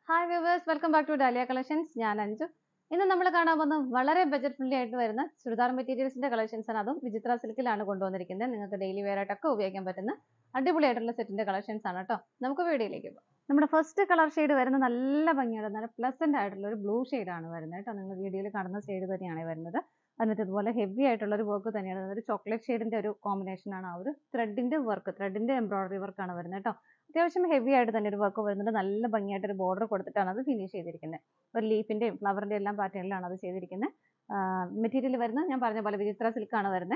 Hi viewers welcome back to Dahlia collections ഞാൻ അഞ്ജു ഇന്ന് നമ്മൾ കാണാൻ പോകുന്നത് വളരെ ബജറ്റ് ഫ്രണ്ട്ലി ആയിട്ട് വരുന്ന ചുരിദാർ മെറ്റീരിയൽസിന്റെ കളക്ഷൻസ് ആണ് അതും വിചിത്ര സിൽക്കിലാണ് കൊണ്ടുവന്നിരിക്കുന്നത് നിങ്ങൾക്ക് ഡെയിലി വെയർ ആയിട്ടൊക്കെ ഉപയോഗിക്കാൻ പറ്റുന്ന അടിപൊളിയായിട്ടുള്ള സെറ്റിന്റെ കളക്ഷൻസ് ആണ് കേട്ടോ നമുക്ക് വീഡിയോയിലേക്ക് പോകാം നമ്മുടെ ഫസ്റ്റ് കളർ ഷെയ്ഡ് വരുന്ന നല്ല ഭംഗിയുള്ള നല്ല പ്ലസന്റ് ആയിട്ടുള്ള ഒരു ബ്ലൂ ആണ് വരുന്നത് കേട്ടോ നിങ്ങൾ വീഡിയോയിൽ കാണുന്ന ഷെയ്ഡ് തന്നെയാണ് വരുന്നത് എന്നിട്ട് ഇതുപോലെ ഹെവി ആയിട്ടുള്ള ഒരു വർക്ക് തന്നെയാണ് വരുന്നത്. ഒരു ചോക്ലേറ്റ് ഷെയ്ഡിന്റെ ഒരു കോമ്പിനേഷൻ ആണ് ആ ഒരു ത്രെഡിന്റെ വർക്ക് ത്രെഡിന്റെ എംബ്രോയിഡറി വർക്ക് ആണ് വരുന്നത് കേട്ടോ അത്യാവശ്യം ഹെവി ആയിട്ട് തന്നെ ഒരു വർക്ക് വരുന്നുണ്ട് നല്ല ഭംഗിയായിട്ട് ഒരു ബോർഡർ കൊടുത്തിട്ടാണ് അത് ഫിനിഷ് ചെയ്തിരിക്കുന്നത് ഒരു ലീഫിന്റെയും ഫ്ലവറിന്റെ എല്ലാം പാറ്റേണിലാണ് അത് ചെയ്തിരിക്കുന്നത് മെറ്റീരിയൽ വരുന്നത് ഞാൻ പറഞ്ഞ പോലെ വിചിത്ര സിൽക്ക് ആണ് വരുന്നത്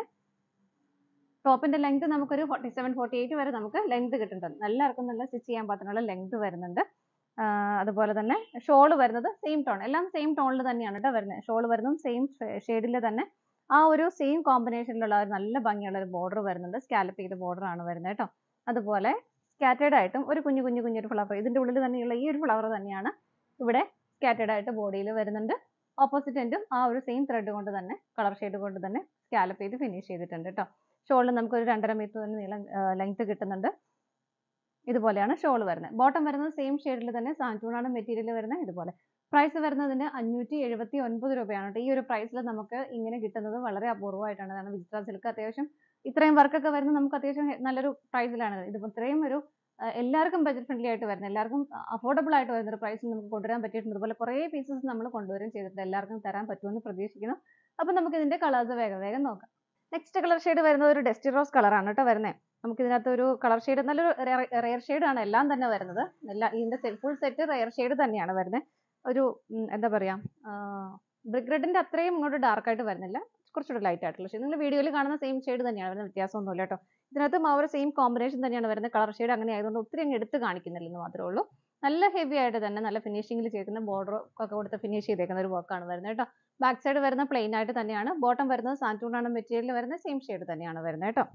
ടോപ്പിന്റെ ലെങ്ത് നമുക്കൊരു ഫോർട്ടി സെവൻ ഫോർട്ടി എയ്റ്റ് വരെ നമുക്ക് ലെങ്ത് കിട്ടുന്നുണ്ട് എല്ലാവർക്കും നല്ല സ്റ്റിച്ച് ചെയ്യാൻ പാകത്തിനുള്ള ലെങ്ത് വരുന്നുണ്ട് ആ, അതുപോലെ തന്നെ ഷോൾ വരുന്നത് സെയിം ടോൺ എല്ലാം സെയിം ടോണിൽ തന്നെയാണ് കേട്ടോ വരുന്നത് ഷോൾ വരുന്നതും സെയിം ഷെയ്ഡിൽ തന്നെ ആ ഒരു സെയിം കോമ്പിനേഷനിലുള്ള ഒരു നല്ല ഭംഗിയുള്ള ഒരു ബോർഡർ വരുന്നുണ്ട് സ്കാലപ്പ് ചെയ്ത ബോർഡർ ആണ് വരുന്നത് കേട്ടോ അതുപോലെ സ്കാറ്റേഡ് ആയിട്ടും ഒരു കുഞ്ഞു കുഞ്ഞു കുഞ്ഞൊരു ഫ്ലവർ ഇതിന്റെ ഉള്ളിൽ തന്നെയുള്ള ഈ ഒരു ഫ്ലവർ തന്നെയാണ് ഇവിടെ സ്കാറ്റേഡ് ആയിട്ട് ബോഡിയിൽ വരുന്നുണ്ട് ഓപ്പോസിറ്റ് എൻഡും ആ ഒരു സെയിം ത്രെഡ് കൊണ്ട് തന്നെ കളർ ഷെയ്ഡ് കൊണ്ട് തന്നെ സ്കാലപ്പ് ചെയ്ത് ഫിനിഷ് ചെയ്തിട്ടുണ്ട് കേട്ടോ ഷോളിൽ നമുക്ക് ഒരു രണ്ടര മീറ്റർ തന്നെ നീളം ലെങ്ത് കിട്ടുന്നുണ്ട് ഇതുപോലെയാണ് ഷോൾ വരുന്നത് ബോട്ടം വരുന്നത് സെയിം ഷെയ്ഡിൽ തന്നെ സാൻറ്റൂണാണ് മെറ്റീരിയൽ വരുന്നത് ഇതുപോലെ പ്രൈസ് വരുന്നതിന് അഞ്ഞൂറ്റി എഴുപത്തി ഒൻപത് രൂപയാണ് കേട്ടോ ഈ ഒരു പ്രൈസിൽ നമുക്ക് ഇങ്ങനെ കിട്ടുന്നത് വളരെ അപൂർവമായിട്ടാണ് കാരണം വിചിത്ര സിൽക്ക് അത്യാവശ്യം ഇത്രയും വർക്കൊക്കെ വരുന്നത് നമുക്ക് അത്യാവശ്യം ഹെ- നല്ലൊരു പ്രൈസിലാണ് ഇതിപ്പോൾ ഇത്രയും ഒരു ആ, എല്ലാവർക്കും ബജറ്റ് ഫ്രണ്ട്ലി ആയിട്ട് വരുന്നത് എല്ലാവർക്കും അഫോർഡബിൾ ആയിട്ട് വരുന്ന ഒരു പ്രൈസിൽ നമുക്ക് കൊണ്ടുവരാൻ പറ്റിയിട്ടുണ്ട് അതുപോലെ കുറേ പീസസ് നമ്മൾ കൊണ്ടുവരും ചെയ്തിട്ടുണ്ട് എല്ലാവർക്കും തരാൻ പറ്റുമെന്ന് പ്രതീക്ഷിക്കുന്നു അപ്പം നമുക്ക് ഇതിന്റെ കളേഴ്സ് വേഗം വേഗം നോക്കാം നെക്സ്റ്റ് കളർ ഷെയ്ഡ് വരുന്നത് ഒരു ഡെസ്റ്റി റോസ് കളറാണ് കേട്ടോ വരുന്നത് നമുക്ക് ഇതിനകത്ത് ഒരു കളർ ഷെയ്ഡ് നല്ലൊരു റെയർ ആണ് എല്ലാം തന്നെ വരുന്നത് എല്ലാ ഇതിന്റെ ഫുൾ സെറ്റ് റെയർ ഷെയ്ഡ് തന്നെയാണ് വരുന്നത് ഒരു ഉം, എന്താ പറയാ ബ്രിക്ക് റെഡിന്റെ അത്രയും ഇങ്ങോട്ട് ഡാർക്ക് ആയിട്ട് വരുന്നില്ല കുറച്ചുകൂടി ലൈറ്റ് ആയിട്ടുള്ള ഷെയ്ഡ് നിങ്ങൾ വീഡിയോയിൽ കാണുന്ന സെയിം ഷെയ്ഡ് തന്നെയാണ് വരുന്നത് വ്യത്യാസമൊന്നുമില്ല കേട്ടോ ഇതിനകത്തും ആ ഒരു സെയിം കോമ്പിനേഷൻ തന്നെയാണ് വരുന്നത് കളർ ഷെയ്ഡ് അങ്ങനെ ആയതുകൊണ്ട് ഒത്തിരി അങ്ങ് എടുത്ത് കാണിക്കുന്നില്ലെന്ന് മാത്രമേ ഉള്ളൂ നല്ല ഹെവി ആയിട്ട് തന്നെ നല്ല ഫിനിഷിംഗിൽ ചെയ്തിരിക്കുന്ന ബോർഡർ ഒക്കെ കൊടുത്ത് ഫിനിഷ് ചെയ്തേക്കുന്ന ഒരു വർക്കാണ് വരുന്നത് കേട്ടോ ബാക്ക് സൈഡ് വരുന്ന പ്ലെയിൻ ആയിട്ട് തന്നെയാണ് ബോട്ടം വരുന്നത് സാൻറ്റൂണാണ് മെറ്റീരിയൽ വരുന്നത് സെയിം ഷെയ്ഡ് തന്നെയാണ് വരുന്നത് കേട്ടോ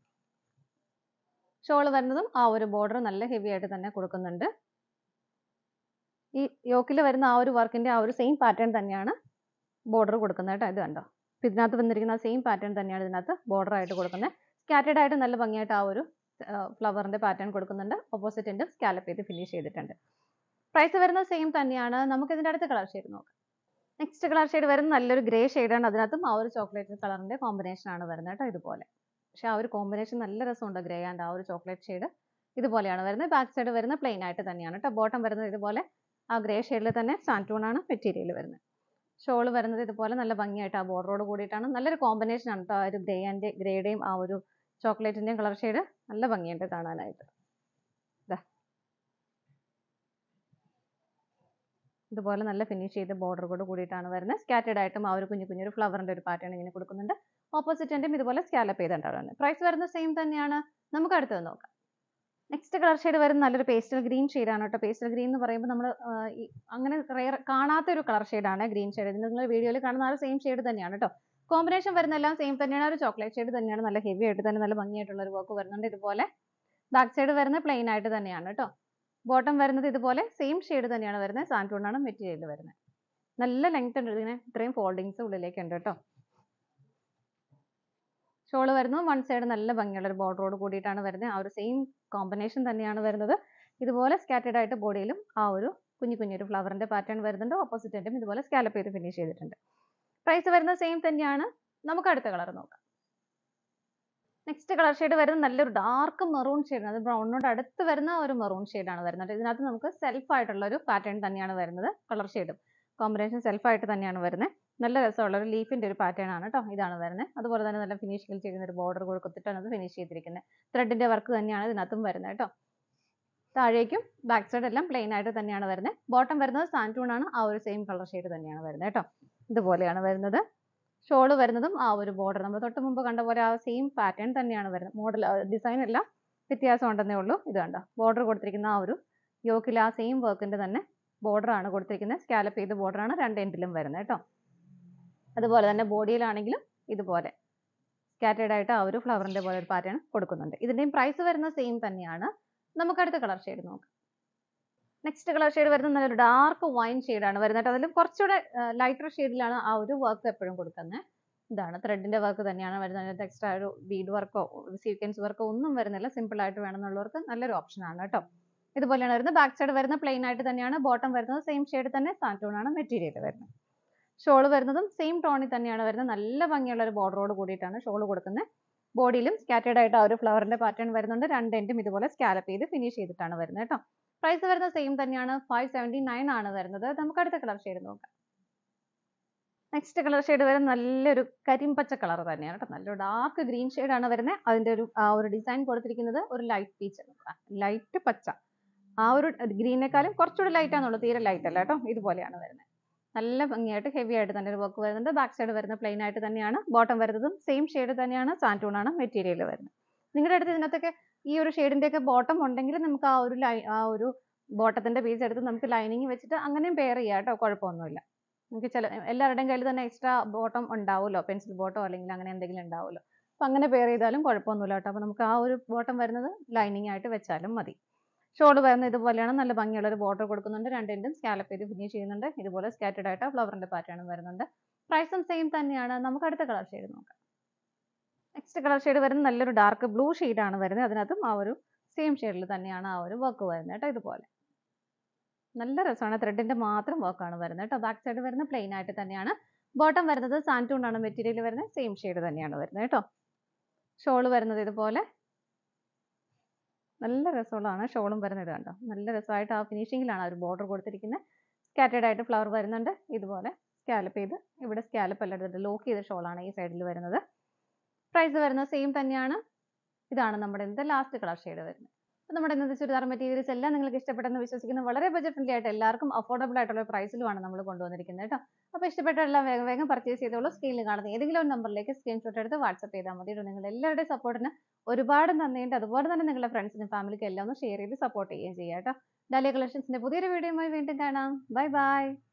ഷോൾ വരുന്നതും ആ ഒരു ബോർഡർ നല്ല ഹെവി ആയിട്ട് തന്നെ കൊടുക്കുന്നുണ്ട് ഈ യോക്കിൽ വരുന്ന ആ ഒരു വർക്കിന്റെ ആ ഒരു സെയിം പാറ്റേൺ തന്നെയാണ് ബോർഡർ കൊടുക്കുന്നത് കേട്ടോ ഇത് കണ്ടോ ഇപ്പൊ ഇതിനകത്ത് വന്നിരിക്കുന്ന സെയിം പാറ്റേൺ തന്നെയാണ് ഇതിനകത്ത് ബോർഡർ ആയിട്ട് കൊടുക്കുന്നത് സ്കാറ്റേഡ് ആയിട്ട് നല്ല ഭംഗിയായിട്ട് ആ ഒരു ഫ്ലവറിന്റെ പാറ്റേൺ കൊടുക്കുന്നുണ്ട് ഓപ്പോസിറ്റ് എൻഡ് സ്കാലപ്പ് ചെയ്ത് ഫിനിഷ് ചെയ്തിട്ടുണ്ട് പ്രൈസ് വരുന്നത് സെയിം തന്നെയാണ് നമുക്ക് ഇതിന്റെ അടുത്ത കളർ ഷെയ്ഡ് നോക്കാം നെക്സ്റ്റ് കളർ ഷെയ്ഡ് വരുന്നത് നല്ലൊരു ഗ്രേ ആണ് അതിനകത്തും ആ ഒരു ചോക്ലേറ്റ് കളറിന്റെ കോമ്പിനേഷൻ ആണ് വരുന്നത് കേട്ടോ ഇതുപോലെ പക്ഷെ ആ ഒരു കോമ്പിനേഷൻ നല്ല രസമുണ്ട് ഗ്രേ ആൻഡ് ആ ഒരു ചോക്ലേറ്റ് ഷെയ്ഡ് ഇതുപോലെയാണ് വരുന്നത് ബാക്ക് സൈഡ് വരുന്നത് പ്ലെയിൻ ആയിട്ട് തന്നെയാണ് കേട്ടോ ബോട്ടം വരുന്നത് ഇതുപോലെ ആ ഗ്രേ ഷെയ്ഡിൽ തന്നെ സാൻറ്റൂൺ ആണ് മെറ്റീരിയൽ വരുന്നത് ഷോൾ വരുന്നത് ഇതുപോലെ നല്ല ഭംഗിയായിട്ട് ആ ബോർഡറോട് കൂടിയിട്ടാണ് നല്ലൊരു കോമ്പിനേഷൻ ആണ് കേട്ടോ ആ ഒരു ഗ്രേ ആൻഡ് ഗ്രേയുടെയും ആ ഒരു ചോക്ലേറ്റിന്റെയും കളർ ഷെയ്ഡ് നല്ല ഭംഗിയുണ്ട് കാണാനായിട്ട് ദാ. ഇതുപോലെ നല്ല ഫിനിഷ് ചെയ്ത് ബോർഡറോട് കൂടിയിട്ടാണ് വരുന്നത് സ്കാറ്റേഡ് ആയിട്ടും ആ ഒരു കുഞ്ഞു കുഞ്ഞൊരു ഫ്ലവറിന്റെ ഒരു പാറ്റേൺ ഇങ്ങനെ കൊടുക്കുന്നുണ്ട് ഓപ്പോസിറ്റ് എൻഡും ഇതുപോലെ സ്കാലപ്പ് ചെയ്തിട്ടുണ്ടാവുന്നത് പ്രൈസ് വരുന്നത് സെയിം തന്നെയാണ് നമുക്ക് അടുത്തത് നോക്കാം നെക്സ്റ്റ് കളർ ഷെയ്ഡ് വരുന്ന നല്ലൊരു പേസ്റ്റൽ ഗ്രീൻ ആണ് കേട്ടോ പേസ്റ്റൽ ഗ്രീൻ എന്ന് പറയുമ്പോൾ നമ്മൾ അങ്ങനെ റെയർ കാണാത്ത ഒരു കളർ ആണ് ഗ്രീൻ ഷെയ്ഡ് ഇത് നിങ്ങൾ വീഡിയോയിൽ കാണുന്ന ആ ഒരു സെയിം ഷെയ്ഡ് തന്നെയാണ് കേട്ടോ കോമ്പിനേഷൻ വരുന്ന എല്ലാം സെയിം തന്നെയാണ് ആ ഒരു ചോക്ലേറ്റ് ഷെയ്ഡ് തന്നെയാണ് നല്ല ഹെവി ആയിട്ട് തന്നെ നല്ല ഭംഗിയായിട്ടുള്ള ഒരു വർക്ക് വരുന്നുണ്ട് ഇതുപോലെ ബാക്ക് സൈഡ് വരുന്നത് പ്ലെയിൻ ആയിട്ട് തന്നെയാണ് കേട്ടോ ബോട്ടം വരുന്നത് ഇതുപോലെ സെയിം ഷെയ്ഡ് തന്നെയാണ് വരുന്നത് സാൻറ്റൂണാണ് മെറ്റീരിയൽ വരുന്നത് നല്ല ലെങ്ത് ഉണ്ട് ഇതിന് ഇത്രയും ഫോൾഡിങ്സ് ഉള്ളിലേക്ക് ഉണ്ട് കേട്ടോ ഷോൾ വരുന്നു വൺ സൈഡ് നല്ല ഭംഗിയുള്ള ഒരു ബോർഡറോട് കൂടിയിട്ടാണ് വരുന്നത് ആ ഒരു സെയിം കോമ്പിനേഷൻ തന്നെയാണ് വരുന്നത് ഇതുപോലെ സ്കാറ്റേഡ് ആയിട്ട് ബോഡിയിലും ആ ഒരു കുഞ്ഞു കുഞ്ഞൊരു ഫ്ലവറിന്റെ പാറ്റേൺ വരുന്നുണ്ട് ഓപ്പോസിറ്റ് എൻഡും ഇതുപോലെ സ്കാലപ്പ് ചെയ്ത് ഫിനിഷ് ചെയ്തിട്ടുണ്ട് പ്രൈസ് വരുന്നത് സെയിം തന്നെയാണ് നമുക്ക് അടുത്ത കളർ നോക്കാം നെക്സ്റ്റ് കളർ ഷെയ്ഡ് വരുന്നത് നല്ലൊരു ഡാർക്ക് മെറൂൺ ഷെയ്ഡാണ് അത് ബ്രൗണിനോട് അടുത്ത് വരുന്ന ഒരു മെറൂൺ ഷെയ്ഡാണ് വരുന്നത് ഇതിനകത്ത് നമുക്ക് സെൽഫ് ആയിട്ടുള്ള ഒരു പാറ്റേൺ തന്നെയാണ് വരുന്നത് കളർ ഷെയ്ഡും കോമ്പിനേഷൻ സെൽഫ് ആയിട്ട് തന്നെയാണ് വരുന്നത് നല്ല രസമുള്ള ഒരു ലീഫിന്റെ ഒരു പാറ്റേൺ ആണ് കേട്ടോ ഇതാണ് വരുന്നത് അതുപോലെ തന്നെ നല്ല ഫിനിഷിങ്ങിൽ ചെയ്യുന്ന ഒരു ബോർഡർ കൊടുത്തിട്ടാണ് അത് ഫിനിഷ് ചെയ്തിരിക്കുന്നത് ത്രെഡിന്റെ വർക്ക് തന്നെയാണ് ഇതിനകത്തും വരുന്നത് കേട്ടോ താഴേക്കും ബാക്ക് സൈഡ് എല്ലാം പ്ലെയിൻ ആയിട്ട് തന്നെയാണ് വരുന്നത് ബോട്ടം വരുന്നത് സാൻറ്റൂൺ ആണ് ആ ഒരു സെയിം കളർ ഷെയ്ഡ് തന്നെയാണ് വരുന്നത് കേട്ടോ ഇതുപോലെയാണ് വരുന്നത് ഷോള് വരുന്നതും ആ ഒരു ബോർഡർ നമ്മൾ തൊട്ട് മുമ്പ് കണ്ട പോലെ ആ സെയിം പാറ്റേൺ തന്നെയാണ് വരുന്നത് മോഡൽ ഡിസൈൻ എല്ലാം വ്യത്യാസം ഉണ്ടെന്നേ ഉള്ളൂ ഇത് കണ്ടോ ബോർഡർ കൊടുത്തിരിക്കുന്ന ആ ഒരു യോക്കിൽ ആ സെയിം വർക്കിന്റെ തന്നെ border ആണ് കൊടുത്തിരിക്കുന്നത് സ്കാലപ്പ് ചെയ്ത border ആണ് രണ്ട് എൻഡിലും വരുന്നത് കേട്ടോ അതുപോലെ തന്നെ ബോഡിയിലാണെങ്കിലും ഇതുപോലെ സ്കാറ്റേഡ് ആയിട്ട് ആ ഒരു ഫ്ലവറിന്റെ പോലെ ഒരു പാറ്റേൺ കൊടുക്കുന്നുണ്ട് ഇതിന്റെയും പ്രൈസ് വരുന്നത് സെയിം തന്നെയാണ് നമുക്ക് അടുത്ത കളർ ഷെയ്ഡ് നോക്കാം നെക്സ്റ്റ് കളർ ഷെയ്ഡ് വരുന്നത് നല്ലൊരു ഡാർക്ക് വൈൻ ആണ് വരുന്നത് കേട്ടോ അതിലും കുറച്ചുകൂടെ ലൈറ്റർ ഷെയ്ഡിലാണ് ആ ഒരു വർക്ക് എപ്പോഴും കൊടുക്കുന്നത് ഇതാണ് ത്രെഡിന്റെ വർക്ക് തന്നെയാണ് വരുന്നത് അതിനകത്ത് എക്സ്ട്രാ ഒരു ബീഡ് വർക്കോ സീക്വൻസ് വർക്കോ ഒന്നും വരുന്നില്ല സിമ്പിൾ ആയിട്ട് വേണമെന്നുള്ളവർക്ക് നല്ലൊരു ഓപ്ഷൻ ആണ് കേട്ടോ ഇതുപോലെയാണ് വരുന്നത് ബാക്ക് സൈഡ് വരുന്ന പ്ലെയിൻ ആയിട്ട് തന്നെയാണ് ബോട്ടം വരുന്നത് സെയിം ഷെയ്ഡ് തന്നെ സാൻറ്റൂൺ ആണ് മെറ്റീരിയൽ വരുന്നത് ഷോൾ വരുന്നതും സെയിം ടോണിൽ തന്നെയാണ് വരുന്നത് നല്ല ഭംഗിയുള്ള ഒരു ബോർഡറോട് കൂടിയിട്ടാണ് ഷോൾ കൊടുക്കുന്നത് ബോഡിയിലും സ്കാറ്റേഡ് ആയിട്ട് ആ ഒരു ഫ്ലവറിന്റെ പാറ്റേൺ വരുന്നുണ്ട് രണ്ട് എൻഡും ഇതുപോലെ സ്കാലപ്പ് ചെയ്ത് ഫിനിഷ് ചെയ്തിട്ടാണ് വരുന്നത് കേട്ടോ പ്രൈസ് വരുന്നത് സെയിം തന്നെയാണ് ഫൈവ് സെവൻറ്റി നയൻ ആണ് വരുന്നത് നമുക്ക് അടുത്ത കളർ ഷെയ്ഡ് നോക്കാം നെക്സ്റ്റ് കളർ ഷെയ്ഡ് വരുന്നത് നല്ലൊരു കരിമ്പച്ച കളർ തന്നെയാണ് കേട്ടോ നല്ലൊരു ഡാർക്ക് ഗ്രീൻ ആണ് വരുന്നത് അതിന്റെ ഒരു ആ ഒരു ഡിസൈൻ കൊടുത്തിരിക്കുന്നത് ഒരു ലൈറ്റ് പീച്ച് ലൈറ്റ് പച്ച ആ ഒരു ഗ്രീനേക്കാളും കുറച്ചുകൂടി ലൈറ്റ് ആണെന്നുള്ളൂ തീരെ ലൈറ്റ് അല്ല കേട്ടോ ഇതുപോലെയാണ് വരുന്നത് നല്ല ഭംഗിയായിട്ട് ഹെവി ആയിട്ട് തന്നെ ഒരു വർക്ക് വരുന്നുണ്ട് ബാക്ക് സൈഡ് വരുന്ന പ്ലെയിൻ ആയിട്ട് തന്നെയാണ് ബോട്ടം വരുന്നതും സെയിം ഷെയ്ഡ് തന്നെയാണ് സാൻറ്റൂൺ ആണ് മെറ്റീരിയൽ വരുന്നത് നിങ്ങളുടെ അടുത്ത് ഇതിനകത്തൊക്കെ ഈ ഒരു ഷെയ്ഡിന്റെ ഒക്കെ ബോട്ടം ഉണ്ടെങ്കിൽ നമുക്ക് ആ ഒരു ലൈ ആ ഒരു ബോട്ടത്തിന്റെ പീസ് എടുത്ത് നമുക്ക് ലൈനിങ് വെച്ചിട്ട് അങ്ങനെയും പെയർ ചെയ്യാം കേട്ടോ കുഴപ്പമൊന്നുമില്ല നമുക്ക് ചില എല്ലാവരുടെയും കയ്യിൽ തന്നെ എക്സ്ട്രാ ബോട്ടം ഉണ്ടാവുമല്ലോ പെൻസിൽ ബോട്ടോ അല്ലെങ്കിൽ അങ്ങനെ എന്തെങ്കിലും ഉണ്ടാവുമല്ലോ അപ്പൊ അങ്ങനെ പെയർ ചെയ്താലും കുഴപ്പമൊന്നുമില്ല കേട്ടോ അപ്പൊ നമുക്ക് ആ ഒരു ബോട്ടം വരുന്നത് ലൈനിങ് ആയിട്ട് വെച്ചാലും മതി ഷോൾ വരുന്നത് ഇതുപോലെയാണ് നല്ല ഭംഗിയുള്ള ഒരു ബോർഡർ കൊടുക്കുന്നുണ്ട് രണ്ടിൻ്റെയും സ്കാലപ്പ് ചെയ്ത് ഫിനിഷ് ചെയ്യുന്നുണ്ട് ഇതുപോലെ സ്കാറ്റഡ് ആയിട്ട് ഫ്ലവറിന്റെ പാറ്റേൺ വരുന്നുണ്ട് പ്രൈസും സെയിം തന്നെയാണ് നമുക്ക് അടുത്ത കളർ ഷെയ്ഡ് നോക്കാം നെക്സ്റ്റ് കളർ ഷെയ്ഡ് വരുന്നത് നല്ലൊരു ഡാർക്ക് ബ്ലൂ ആണ് വരുന്നത് അതിനകത്തും ആ ഒരു സെയിം ഷെയ്ഡിൽ തന്നെയാണ് ആ ഒരു വർക്ക് വരുന്നത് കേട്ടോ ഇതുപോലെ നല്ല രസമാണ് ത്രെഡിന്റെ മാത്രം വർക്കാണ് വരുന്നത് കേട്ടോ ബാക്ക് സൈഡ് വരുന്ന പ്ലെയിൻ ആയിട്ട് തന്നെയാണ് ബോട്ടം വരുന്നത് സാൻറ്റൂൺ ആണ് മെറ്റീരിയൽ വരുന്നത് സെയിം ഷെയ്ഡ് തന്നെയാണ് വരുന്നത് കേട്ടോ ഷോൾ വരുന്നത് ഇതുപോലെ നല്ല രസമുള്ളതാണ് ഷോളും വരുന്നത് കണ്ടോ നല്ല രസമായിട്ട് ആ ഫിനിഷിങ്ങിലാണ് ആ ഒരു ബോർഡർ കൊടുത്തിരിക്കുന്നത് സ്കാറ്റേഡ് ആയിട്ട് ഫ്ലവർ വരുന്നുണ്ട് ഇതുപോലെ സ്കാലപ്പ് ചെയ്ത് ഇവിടെ സ്കാലപ്പ് അല്ല എടുത്തിട്ട് ലോക്ക് ചെയ്ത ഷോളാണ് ഈ സൈഡിൽ വരുന്നത് പ്രൈസ് വരുന്നത് സെയിം തന്നെയാണ് ഇതാണ് നമ്മുടെ ഇന്നത്തെ ലാസ്റ്റ് കളർ ഷെയ്ഡ് വരുന്നത് അപ്പോൾ നമ്മുടെ ഇന്നത്തെ ചുരിദാർ മെറ്റീരിയൽസ് എല്ലാം നിങ്ങൾക്ക് ഇഷ്ടപ്പെട്ടെന്ന് വിശ്വസിക്കുന്നു വളരെ ബജറ്റ് ഫ്രണ്ട്ലി ആയിട്ട് എല്ലാവർക്കും അഫോർഡബിൾ ആയിട്ടുള്ള പ്രൈസിലുമാണ് നമ്മൾ കൊണ്ടുവന്നിരിക്കുന്നത് കേട്ടോ അപ്പോൾ ഇഷ്ടപ്പെട്ട എല്ലാം വേഗം വേഗം പർച്ചേസ് ചെയ്തോളൂ സ്ക്രീനിൽ കാണുന്ന ഏതെങ്കിലും ഒരു നമ്പറിലേക്ക് സ്ക്രീൻഷോട്ട് എടുത്ത് വാട്സപ്പ് ചെയ്താൽ മതി കേട്ടോ നിങ്ങൾ എല്ലാവരുടെയും സപ്പോർട്ടിന് ഒരുപാട് നന്ദിയുണ്ട് അതുപോലെ തന്നെ നിങ്ങളുടെ ഫ്രണ്ട്സിനും ഫാമിലിക്കും എല്ലാം ഒന്ന് ഷെയർ ചെയ്ത് സപ്പോർട്ട് ചെയ്യുകയും ചെയ്യാം കേട്ടോ ഡാലിയ കളക്ഷൻസിന്റെ പുതിയൊരു വീഡിയോയുമായി വീണ്ടും കാണാം ബൈ ബൈ